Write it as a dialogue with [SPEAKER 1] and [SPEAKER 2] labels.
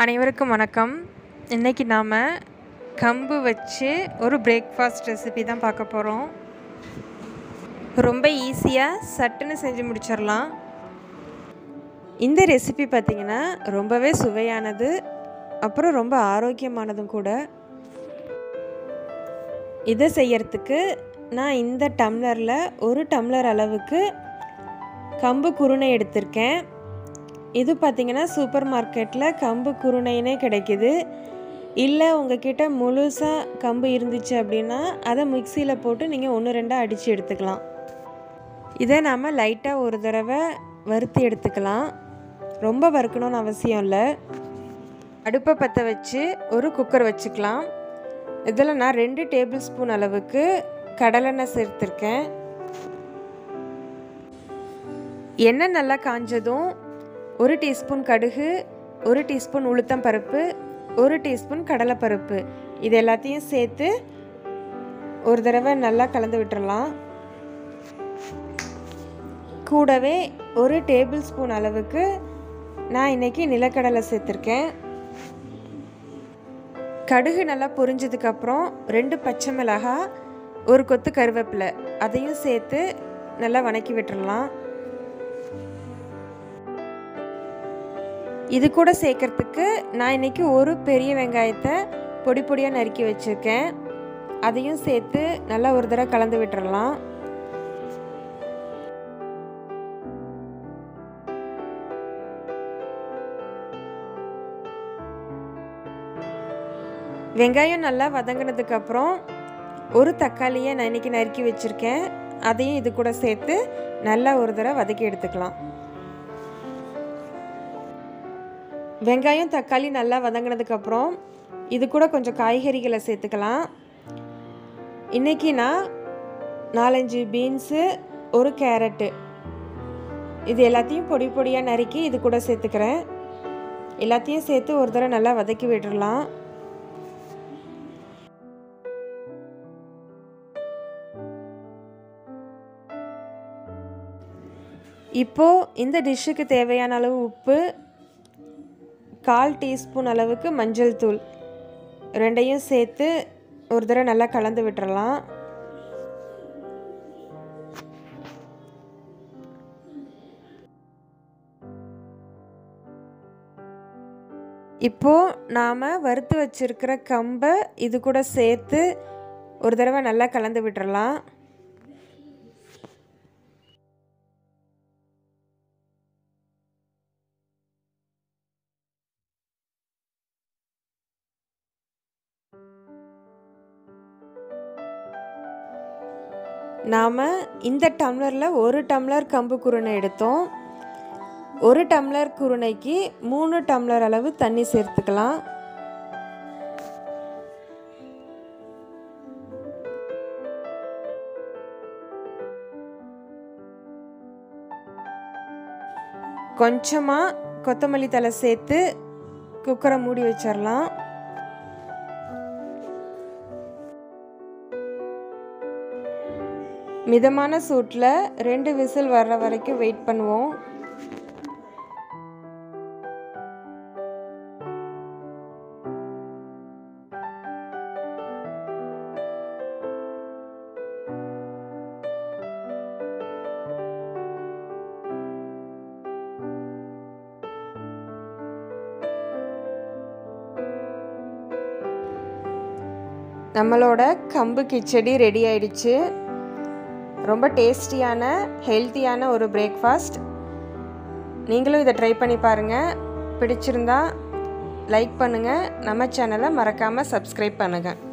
[SPEAKER 1] அனைவருக்கும் வணக்கம் இன்றைக்கி நாம் கம்பு வச்சு ஒரு பிரேக்ஃபாஸ்ட் ரெசிபி தான் பார்க்க போகிறோம் ரொம்ப ஈஸியாக சட்டுன்னு செஞ்சு முடிச்சிடலாம் இந்த ரெசிபி பார்த்திங்கன்னா ரொம்பவே சுவையானது அப்புறம் ரொம்ப ஆரோக்கியமானதும் கூட இதை செய்யறதுக்கு நான் இந்த டம்ளரில் ஒரு டம்ளர் அளவுக்கு கம்பு குருணை எடுத்திருக்கேன் இது பார்த்திங்கன்னா சூப்பர் மார்க்கெட்டில் கம்பு குருணைனே கிடைக்கிது இல்லை உங்ககிட்ட முழுசாக கம்பு இருந்துச்சு அப்படின்னா அதை மிக்சியில் போட்டு நீங்கள் ஒன்று ரெண்டாக அடித்து எடுத்துக்கலாம் இதை நாம் லைட்டாக ஒரு தடவை வறுத்து எடுத்துக்கலாம் ரொம்ப வறுக்கணும்னு அவசியம் இல்லை அடுப்பை பற்ற வச்சு ஒரு குக்கர் வச்சுக்கலாம் இதில் நான் ரெண்டு டேபிள் ஸ்பூன் அளவுக்கு கடலெண்ணெய் சேர்த்துருக்கேன் எண்ணெய் நல்லா காஞ்சதும் ஒரு டீஸ்பூன் கடுகு ஒரு டீஸ்பூன் உளுத்தம் பருப்பு ஒரு டீஸ்பூன் கடலைப்பருப்பு இது எல்லாத்தையும் சேர்த்து ஒரு தடவை நல்லா கலந்து விட்டுறலாம் கூடவே ஒரு டேபிள் ஸ்பூன் அளவுக்கு நான் இன்றைக்கி நிலக்கடலை சேர்த்துருக்கேன் கடுகு நல்லா பொரிஞ்சதுக்கப்புறம் ரெண்டு பச்சை மிளகாய் ஒரு கொத்து கருவேப்பிலை அதையும் சேர்த்து நல்லா வணக்கி விட்டுறலாம் இது கூட சேர்க்கறதுக்கு நான் இன்றைக்கி ஒரு பெரிய வெங்காயத்தை பொடி பொடியாக நறுக்கி வச்சுருக்கேன் அதையும் சேர்த்து நல்லா ஒரு தடவை கலந்து விட்டுறலாம் வெங்காயம் நல்லா வதங்கினதுக்கப்புறம் ஒரு தக்காளியை நான் இன்றைக்கி நறுக்கி வச்சுருக்கேன் அதையும் இது கூட சேர்த்து நல்லா ஒரு தடவை வதக்கி எடுத்துக்கலாம் வெங்காயம் தக்காளி நல்லா வதங்கினதுக்கப்புறம் இது கூட கொஞ்சம் காய்கறிகளை சேர்த்துக்கலாம் இன்றைக்கி நான் நாலஞ்சு பீன்ஸு ஒரு கேரட்டு இது எல்லாத்தையும் பொடி பொடியாக நறுக்கி இது கூட சேர்த்துக்கிறேன் எல்லாத்தையும் சேர்த்து ஒரு தடவை நல்லா வதக்கி விட்டுடலாம் இப்போது இந்த டிஷ்ஷுக்கு தேவையான அளவு உப்பு கால் டீஸ்பூன் அளவுக்கு மஞ்சள் தூள் ரெண்டையும் சேர்த்து ஒரு தடவை நல்லா கலந்து விட்டுறலாம் இப்போது நாம் வறுத்து வச்சுருக்கிற கம்பை இது கூட சேர்த்து ஒரு தடவை நல்லா கலந்து விட்டுறலாம் நாம் இந்த டம்ளரில் ஒரு டம்ளர் கம்பு குருணை எடுத்தோம் ஒரு டம்ளர் குருணைக்கு மூணு டம்ளர் அளவு தண்ணி சேர்த்துக்கலாம் கொஞ்சமாக கொத்தமல்லி தலை சேர்த்து குக்கரை மூடி வச்சிடலாம் மிதமான சூட்டில் ரெண்டு விசில் வர்ற வரைக்கும் வெயிட் பண்ணுவோம் நம்மளோட கம்பு கிச்சடி ரெடி ஆயிடுச்சு ரொம்ப டேஸ்டியான ஹெல்த்தியான ஒரு பிரேக்ஃபாஸ்ட் நீங்களும் இதை ட்ரை பண்ணி பாருங்கள் பிடிச்சிருந்தா லைக் பண்ணுங்கள் நம்ம சேனலை மறக்காமல் சப்ஸ்கிரைப் பண்ணுங்கள்